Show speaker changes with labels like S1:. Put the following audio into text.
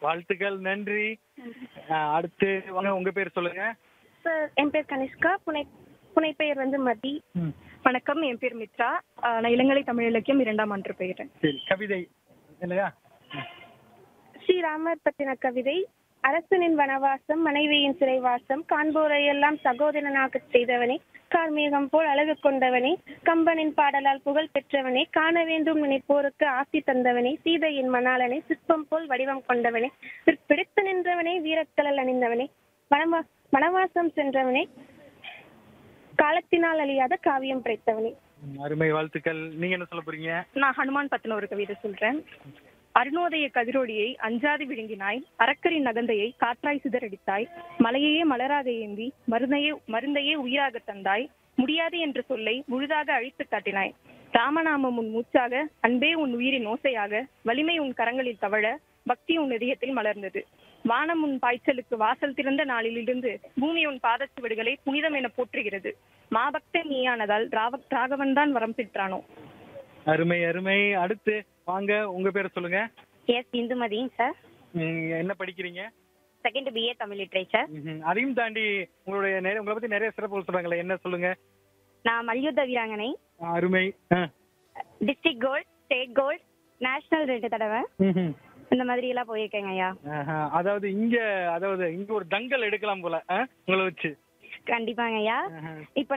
S1: வாழ்த்துக்கள் நன்றி அஹ், அடுத்து வாங்க உங்க பேர் சொல்லுங்க
S2: சார் என் பேர் கனிஷ்கா புனை புனை பெயர் வந்து மதி
S3: வணக்கம் என் பேர் மித்ரா ஆஹ் நான் இளங்கலை தமிழ் இலக்கியம் இரண்டாம் ஆண்டு பெயரேன்
S1: சரி கவிதை இல்லையா
S2: ஸ்ரீராமர் பற்றின கவிதை அரசனின் வனவாசம் மனைவியின் சிறைவாசம் காண்போரையெல்லாம் சகோதரனாக செய்தவனே கார்மேகம் போல் அழகு கொண்டவனே கம்பனின் பாடலால் புகழ் பெற்றவனே காண வேண்டும் நினைப்போருக்கு ஆசி தந்தவனே சீதையின் மணாளனே சிற்பம் போல் வடிவம் கொண்டவனே பிடித்து நின்றவனே வீரக்கலல் அணிந்தவனே வனவா வனவாசம் சென்றவனே காலத்தினால் அழியாத காவியம் படைத்தவனே
S1: ம், அருமை வாழ்த்துக்கள் நீங்க என்ன சொல்ல போறீங்க
S3: நான் ஹனுமான் பத்தின ஒரு கவிதை சொல்றேன் அருணோதய கதிரொளியை அஞ்சாது விழுங்கினாய் அரக்கரின் நகந்தையை காற்றாய் சிதறடித்தாய் மலையையே மலராக ஏந்தி மருந்தையே மருந்தையே உயிராக தந்தாய் முடியாது என்ற சொல்லை முழுதாக அழித்து காட்டினாய் ராமநாமம் உன் மூச்சாக அன்பே உன் உயிரின் ஓசையாக வலிமை உன் கரங்களில் தவழ பக்தி உன் இதயத்தில் மலர்ந்தது வானம் உன் பாய்ச்சலுக்கு வாசல் திறந்த நாளிலிருந்து பூமி உன் பாதச்சுவடுகளை புனிதம் என போற்றுகிறது மாபக்தன் நீயானதால் ராவ ராகவன் தான் வரம் பெற்றானோ
S1: அருமை அருமை அடுத்து வாங்க உங்க பேர் சொல்லுங்க
S2: எஸ் இந்துமதிங்க சார்
S1: ம், என்ன படிக்கிறீங்க
S2: செகண்ட் பிஏ தமிழ் லிட்ரேச்சர்
S1: ம்ஹும். அதையும் தாண்டி உங்களுடைய நிறைய உங்களை பத்தி நிறைய சிறப்புகள் சொல்றாங்களே என்ன சொல்லுங்க
S2: நான் மல்யுத்த வீராங்கனை
S1: அருமை ஆ.
S2: District gold state gold national ரெண்டு தடவை
S1: ம்ஹும்.
S2: இந்த மாதிரி எல்லாம் போயிருக்கேங்க ஐயா
S1: ஆஹா. அதாவது இங்க அதாவது இங்க ஒரு தங்கல் எடுக்கலாம் போல ஆ? உங்களை வச்சு
S2: கண்டிப்பாங்க ஐயா
S1: ஆஹா.
S2: இப்போ